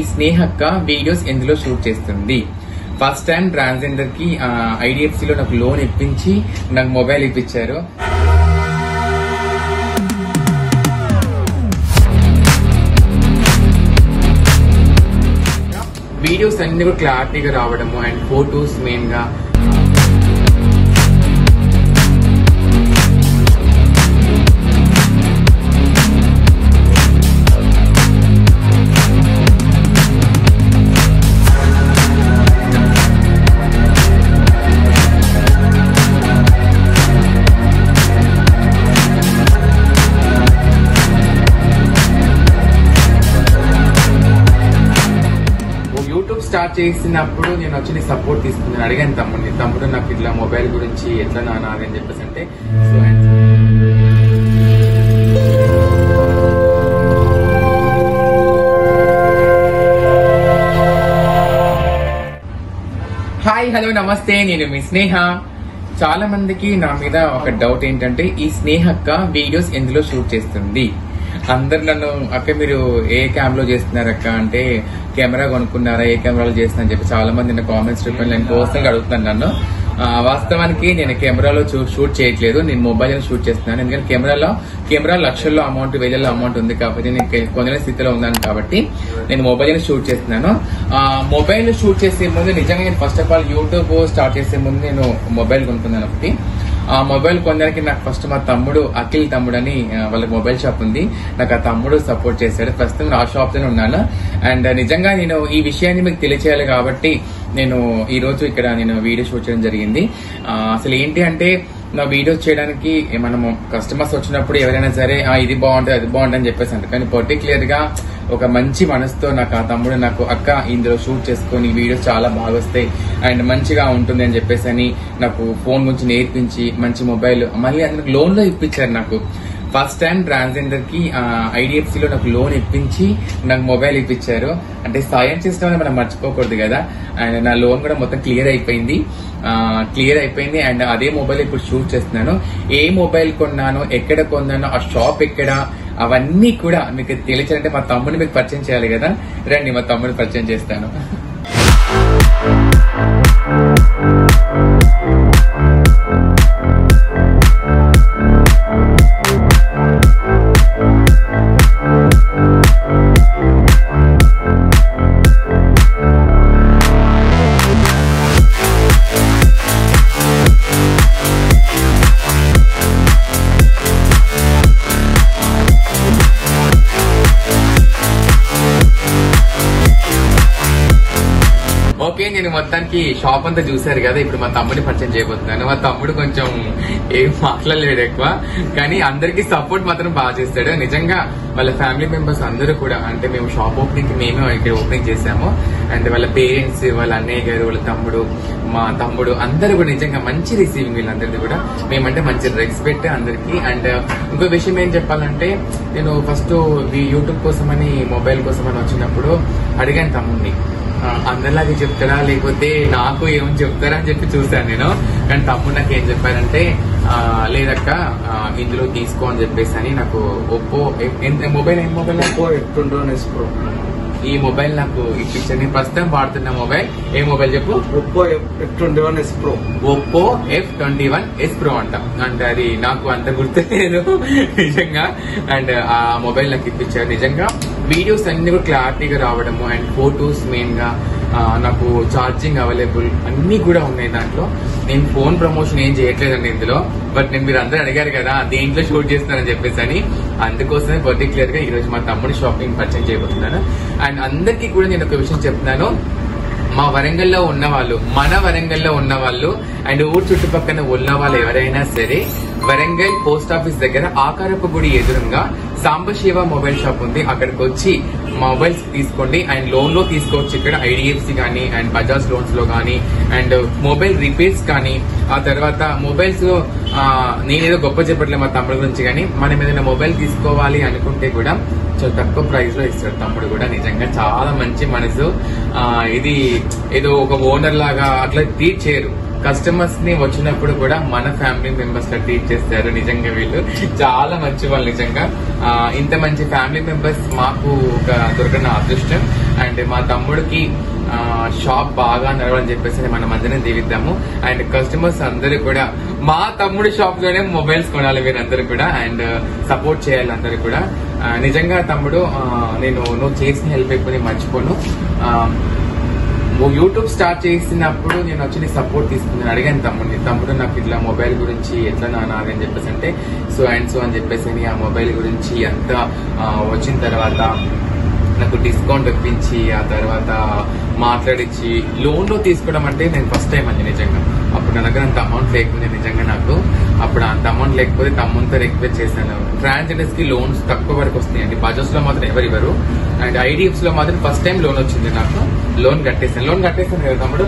స్నేహక్క videos ఎందులో shoot చేస్తుంది first time transgender కి ఐడిఎఫ్సి లో నాకు లోన్ ఇప్పించి నాకు మొబైల్ ఇప్పించారు వీడియోస్ అన్ని కూడా క్లారిటీగా రావడము అండ్ ఫొటోస్ మెయిన్ గా యూట్యూబ్ స్టార్ట్ చేసినప్పుడు నేను వచ్చి నీ సపోర్ట్ తీసుకున్నాను అడిగాను తమ్ముడిని తమ్ముడు నాకు ఇట్లా మొబైల్ గురించి ఎట్లా నానా అది అని చెప్పేసి అంటే సో హాయ్ హలో నమస్తే నేను మీ స్నేహ చాలా మందికి నా మీద ఒక డౌట్ ఏంటంటే ఈ స్నేహక్క వీడియోస్ ఎందులో షూట్ చేస్తుంది అందరు నన్ను అక్క మీరు ఏ క్యామ్ లో చేస్తున్నారు అక్క అంటే కెమెరా కొనుక్కున్నారా ఏ కెమెరాలో చేస్తున్నా అని చెప్పి చాలా మంది నా కామెంట్స్ రూపంలో నేను పర్సనల్ అడుగుతున్నాను నన్ను ఆ, వాస్తవానికి నేను కెమెరాలో చూ- షూట్ చేయట్లేదు నేను మొబైల్ షూట్ చేస్తున్నాను ఎందుకంటే కెమెరాలో కెమెరా లక్షల్లో అమౌంట్ వేలలో అమౌంట్ ఉంది కాబట్టి నేను కె- కొనలేని స్థితిలో ఉన్నాను కాబట్టి నేను మొబైల్ షూట్ చేస్తున్నాను ఆ, మొబైల్ షూట్ చేసే ముందు నిజంగా నేను first of all YouTube start చేసే ముందు నేను మొబైల్ కొనుక్కున్నాను ఒకటి ఆ మొబైల్ కొనడానికి నాకు ఫస్ట్ మా తమ్ముడు అఖిల్ తమ్ముడు అని ఆ, వాళ్ళకి మొబైల్ షాప్ ఉంది నాకు ఆ తమ్ముడు సపోర్ట్ చేశాడు ప్రస్తుతం నా షాప్ లోనే ఉన్నాను అండ్ నిజంగా నేను ఈ విషయాన్ని మీకు తెలియచేయాలి కాబట్టి నేను ఈ రోజు ఇక్కడ నేను వీడియో షూట్ చేయడం జరిగింది ఆ, అసలు ఏంటి అంటే నా వీడియోస్ చేయడానికి మనము కస్టమర్స్ వచ్చినప్పుడు ఎవరైనా సరే "ఆ, ఇది బాగుంటుంది అది బాగుంటుంది అని చెప్పేసి అంటారు కానీ పర్టికులర్ గా ఒక మంచి మనసుతో నాకు ఆ తమ్ముడు నాకు అక్క ఇందులో షూట్ చేసుకొని వీడియోస్ చాలా బాగా వస్తాయి అండ్ మంచిగా ఉంటుంది అని చెప్పేసి అని నాకు ఫోన్ గురించి నేర్పించి మంచి మొబైల్ మళ్ళీ అందుకు లోన్ లో ఇప్పించారు నాకు ఫస్ట్ టైం ట్రాన్స్జెండర్ కి ఐడిఎఫ్సి లో నాకు లోన్ ఇప్పించి నాకు మొబైల్ ఇప్పించారు అంటే సాయం చేసిన వాళ్ళని మనం మర్చిపోకూడదు కదా అండ్ నా లోన్ కూడా మొత్తం క్లియర్ అయిపోయింది క్లియర్ అయిపోయింది అండ్ అదే మొబైల్ ఇప్పుడు షూట్ చేస్తున్నాను ఏ మొబైల్ కొన్నాను ఎక్కడ కొన్నాను ఆ షాప్ ఎక్కడ అవన్నీ కూడా మీకు తెలియాలంటే మా తమ్ముడిని మీకు పరిచయం చేయాలి కదా రండి మా తమ్ముడిని పరిచయం చేస్తాను ఓకే నేను మొత్తానికి షాప్ అంతా చూశారు కదా ఇప్పుడు మా తమ్ముడిని పరిచయం చేయబోతున్నాను మా తమ్ముడు కొంచెం ఏం మాట్లాడలేడు ఎక్కువ కానీ అందరికీ సపోర్ట్ మాత్రం బాగా చేస్తాడు నిజంగా వాళ్ళ ఫ్యామిలీ మెంబర్స్ అందరూ కూడా అంటే మేము షాప్ ఓపెనింగ్ కి మేమే ఇక్కడ ఓపెనింగ్ చేశాము అండ్ వాళ్ళ పేరెంట్స్ వాళ్ళ అన్నయ్య గారు వాళ్ళ తమ్ముడు మా తమ్ముడు అందరూ కూడా నిజంగా మంచి రిసీవింగ్ వీళ్ళందరిది కూడా మేమంటే మంచి రెస్పెక్ట్ అందరికి అండ్ ఇంకో విషయం ఏం చెప్పాలంటే నేను ఫస్ట్ ఈ యూట్యూబ్ కోసమని మొబైల్ కోసమని వచ్చినప్పుడు అడిగాను తమ్ముడిని ఆ, అందరిలాగే చెప్తారా లేకపోతే నాకు ఏమని చెప్తారా అని చెప్పి చూశాను నేను కానీ తమ్ముడు నాకు ఏం చెప్పారంటే ఆ, లేదక్క ఆ, ఇందులో తీసుకో అని చెప్పేసి అని నాకు ఒప్పో ఎ- ఎంత మొబైల్ ఏం mobile Oppo F twenty one S pro ఈ మొబైల్ నాకు ఇప్పించాను నేను ప్రస్తుతం వాడుతున్న మొబైల్ ఏ మొబైల్ చెప్పు Oppo F twenty one S pro Oppo F twenty one S pro అంట అంటే అది నాకు అంత గుర్తులేదు నిజంగా అండ్ ఆ మొబైల్ నాకు ఇప్పించారు నిజంగా వీడియోస్ అన్ని కూడా క్లారిటీగా రావడము అండ్ ఫొటోస్ మెయిన్ గా ఆ, నాకు ఛార్జింగ్ అవైలబుల్ అన్ని కూడా ఉన్నాయి దాంట్లో నేను ఫోన్ ప్రమోషన్ ఏం చేయట్లేదండి ఇందులో బట్ నేను మీరు అందరూ అడిగారు కదా దేంట్లో షూట్ చేస్తున్నానని చెప్పేసి అని అందుకోసమే పర్టికులర్ గా ఈ రోజు మా తమ్ముడి షాపింగ్ పరిచయం చేయబోతున్నాను అండ్ అందరికీ కూడా నేను ఒక విషయం చెప్తున్నాను మా వరంగల్లో ఉన్న వాళ్ళు మన వరంగల్లో ఉన్న వాళ్ళు అండ్ ఊరు చుట్టుపక్కల ఉన్న వాళ్ళు ఎవరైనా సరే వరంగల్ పోస్ట్ ఆఫీస్ దగ్గర ఆకారపు గుడి ఎదురుగా సాంబశివ మొబైల్ షాప్ ఉంది అక్కడికి వచ్చి మొబైల్స్ తీసుకోండి అండ్ లోన్ లో తీసుకోవచ్చు ఇక్కడ ఐడిఎఫ్సి కానీ అండ్ బజాజ్ లోన్స్ లో కానీ అండ్ మొబైల్ రిపేర్స్ కానీ ఆ తర్వాత మొబైల్స్ నేనేదో గొప్ప చెప్పట్లేదు మా తమ్ముడు గురించి కానీ మనం ఏదైనా మొబైల్ తీసుకోవాలి అనుకుంటే కూడా చాలా తక్కువ ప్రైస్ లో ఇస్తాడు తమ్ముడు కూడా నిజంగా చాలా మంచి మనసు ఆ, ఇది ఏదో ఒక ఓనర్ లాగా అట్లా ట్రీట్ చేయరు కస్టమర్స్ ని వచ్చినప్పుడు కూడా మన ఫ్యామిలీ మెంబర్స్ లా ట్రీట్ చేస్తారు నిజంగా వీళ్ళు చాలా మంచి వాళ్ళు నిజంగా ఆ, ఇంత మంచి ఫ్యామిలీ మెంబర్స్ మాకు ఒక దొరకన అదృష్టం అండ్ మా తమ్ముడికి ఆ, షాప్ బాగా నడవాలని చెప్పేసి మనం అందరం దీవిద్దాము అండ్ కస్టమర్స్ అందరూ కూడా మా తమ్ముడి షాప్ లోనే మొబైల్స్ కొనాలి మీరందరూ కూడా అండ్ సపోర్ట్ చేయాలి అందరూ కూడా ఆ, నిజంగా తమ్ముడు ఆ, నేను నువ్వు చేసిన హెల్ప్ ఎక్కువ నేను మర్చిపోను ఆ, నువ్వు యూట్యూబ్ స్టార్ట్ చేసినప్పుడు నేను వచ్చి నీ సపోర్ట్ తీసుకుని అడిగాను తమ్ముడిని తమ్ముడు నాకు ఇట్లా మొబైల్ గురించి ఎట్లా నాన్న అని చెప్పేసి అంటే సో అండ్ సో అని చెప్పేసి అని ఆ మొబైల్ గురించి అంతా ఆ, వచ్చిన తర్వాత నాకు డిస్కౌంట్ ఇప్పించి ఆ తర్వాత మాట్లాడించి లోన్ లో తీసుకోవడం అంటే నేను ఫస్ట్ టైం అండి నిజంగా అప్పుడు నా దగ్గర అంత అమౌంట్ లేకపోతే నిజంగా నాకు అప్పుడు అంత అమౌంట్ లేకపోతే తమ్ముతో రిక్వెస్ట్ చేశాను ట్రాన్స్జెండర్స్ కి లోన్స్ తక్కువ వరకు వస్తున్నాయండి బజాజ్ లో మాత్రం ఎవరు ఇవ్వరు అండ్ ఐడిఎఫ్స్ లో మాత్రం ఫస్ట్ టైం లోన్ వచ్చింది నాకు లోన్ కట్టేసాను లోన్ కట్టేసాను కదా తమ్ముడు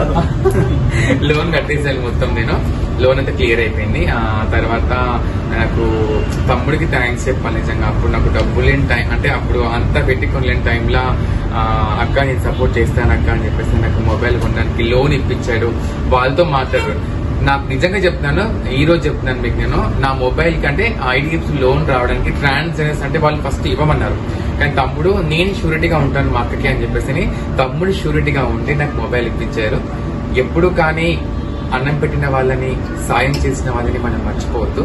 లోన్ కట్టేసాను మొత్తం నేను లోన్ అంతా క్లియర్ అయిపోయింది ఆ తర్వాత నాకు తమ్ముడికి థ్యాంక్స్ చెప్పాలి నిజంగా అప్పుడు నాకు డబ్బు లేని టైం అంటే అప్పుడు అంతా పెట్టుకోలేని టైంలో అక్క నేను సపోర్ట్ చేస్తాను అక్క అని చెప్పేసి నాకు మొబైల్ కొనడానికి లోన్ ఇప్పించాడు వాళ్ళతో మాట్లాడారు నాకు నిజంగా చెప్తున్నాను ఈ రోజు చెప్తున్నాను మీకు నేను నా మొబైల్ కంటే ఐడిఎఫ్స్ లోన్ రావడానికి ట్రాన్స్జెండర్స్ అంటే వాళ్ళు ఫస్ట్ ఇవ్వమన్నారు కానీ తమ్ముడు నేను షూరిటీగా ఉంటాను మా అక్కకి అని చెప్పేసి తమ్ముడు షూరిటీగా ఉండి నాకు మొబైల్ ఇప్పించారు ఎప్పుడు కానీ అన్నం పెట్టిన వాళ్ళని సాయం చేసిన వాళ్ళని మనం మర్చిపోవద్దు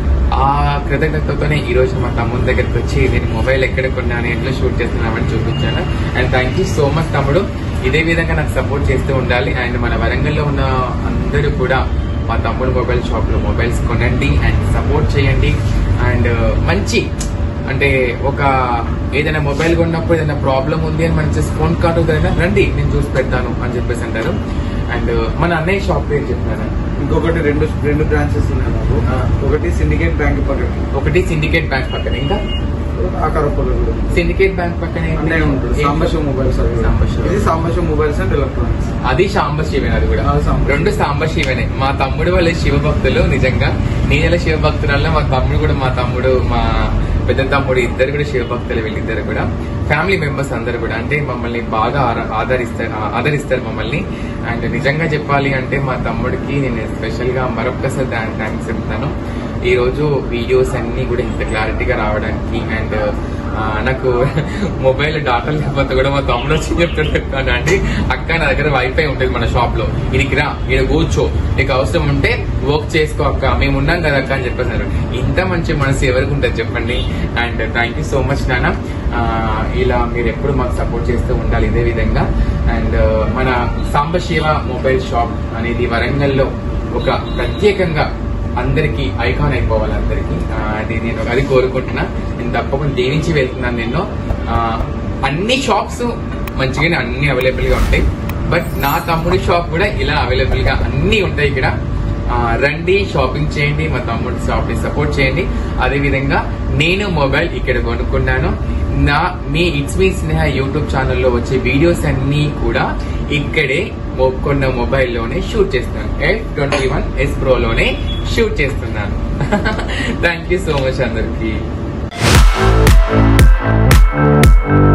ఆ కృతజ్ఞతతోనే ఈ రోజు మా తమ్ముడి దగ్గరికి వచ్చి నేను మొబైల్ ఎక్కడ కొన్నాను ఎట్లా షూట్ చేస్తున్నామని చూపించాను and thank you so much తమ్ముడు ఇదే విధంగా నాకు సపోర్ట్ చేస్తూ ఉండాలి అండ్ మన వరంగల్లో ఉన్న అందరూ కూడా మా తమ్ముడు మొబైల్ షాప్ లో మొబైల్స్ కొనండి అండ్ సపోర్ట్ చేయండి అండ్ మంచి అంటే ఒక ఏదైనా మొబైల్ కొన్నప్పుడు ఏదైనా ప్రాబ్లం ఉంది అని మనం జస్ట్ ఫోన్ కార్డు కదా రండి నేను చూసి పెడతాను అని చెప్పేసి అంటారు అండ్ మన అన్నయ్య షాప్ పేరు చెప్తారా ఇంకొకటి రెండు రెండు బ్రాంచెస్ ఉన్నాయి నాకు ఆ. ఒకటి సిండికేట్ బ్యాంక్ పక్కన ఒకటి సిండికేట్ బ్యాంక్ పక్కన ఇంకా ఆకారపల్లి కూడా ఉంది. సిండికేట్ బ్యాంక్ పక్కన ఏంటి? అన్నయ్య ఉంటుంది ఏంటి? Sambasiva mobile service Sambasiva. ఇది సాంబశివ మొబైల్స్ అండ్ ఎలక్ట్రానిక్స్ అది సాంబశివనే అది కూడా అది సాంబశివ. రెండు సాంబశివనే మా తమ్ముడు వాళ్ళ శివభక్తులు నిజంగా నేను ఎలా శివభక్తులలో మా తమ్ముడు కూడా మా తమ్ముడు మా పెద్ద తమ్ముడు ఇద్దరు కూడా శివభక్తులు వీళ్ళిద్దరు కూడా ఫ్యామిలీ మెంబర్స్ అందరు కూడా అంటే మమ్మల్ని బాగా ఆర- ఆదరిస్తారు ఆ- ఆదరిస్తారు మమ్మల్ని అండ్ నిజంగా చెప్పాలి అంటే మా తమ్ముడికి నేను స్పెషల్ గా మరొక్కసారి థ్యాంక్స్ చెప్తాను ఈ రోజు వీడియోస్ అన్ని కూడా ఇంత క్లారిటీగా రావడానికి అండ్ నాకు మొబైల్ డాటా లేకపోతే కూడా మా తమ్ముడు వచ్చి చెప్తాడు చెప్తాను అండి అక్క నా దగ్గర వైఫై ఉంటుంది మన షాప్ లో ఇడికి రా ఇక్కడ కూర్చో నీకు అవసరం ఉంటే వర్క్ చేసుకో అక్క మేము ఉన్నాం కదా అక్క అని చెప్పేసారు ఇంత మంచి మనసు ఎవరికి ఉంటుంది చెప్పండి and thank you so much నాన్న ఆ, ఇలా మీరు ఎప్పుడు మాకు సపోర్ట్ చేస్తూ ఉండాలి ఇదే విధంగా అండ్ మన సాంబశివ మొబైల్ షాప్ అనేది వరంగల్లో ఒక ప్రత్యేకంగా అందరికి ఐకాన్ అయిపోవాలి అందరికి అది నేను అది కోరుకుంటున్నా నేను తప్పకుండా దీవించి వెళ్తున్నాను నేను ఆ, అన్ని షాప్స్ మంచిగానే అన్ని అవైలబుల్ గా ఉంటాయి బట్ నా తమ్ముడి షాప్ కూడా ఇలా అవైలబుల్ గా అన్ని ఉంటాయి ఇక్కడ ఆ, రండి షాపింగ్ చేయండి మా తమ్ముడి షాప్ ని సపోర్ట్ చేయండి అదే విధంగా నేను మొబైల్ ఇక్కడ కొనుక్కున్నాను నా me it's me Sneha YouTube ఛానల్లో వచ్చే వీడియోస్ అన్ని కూడా ఇక్కడే మొ- కొన్న మొబైల్లోనే షూట్ చేస్తున్నాను ఎఫ్ ట్వంటీ వన్ ఎస్ ప్రోలోనే షూట్ చేస్తున్నాను థ్యాంక్ యూ సో మచ్ అందరికి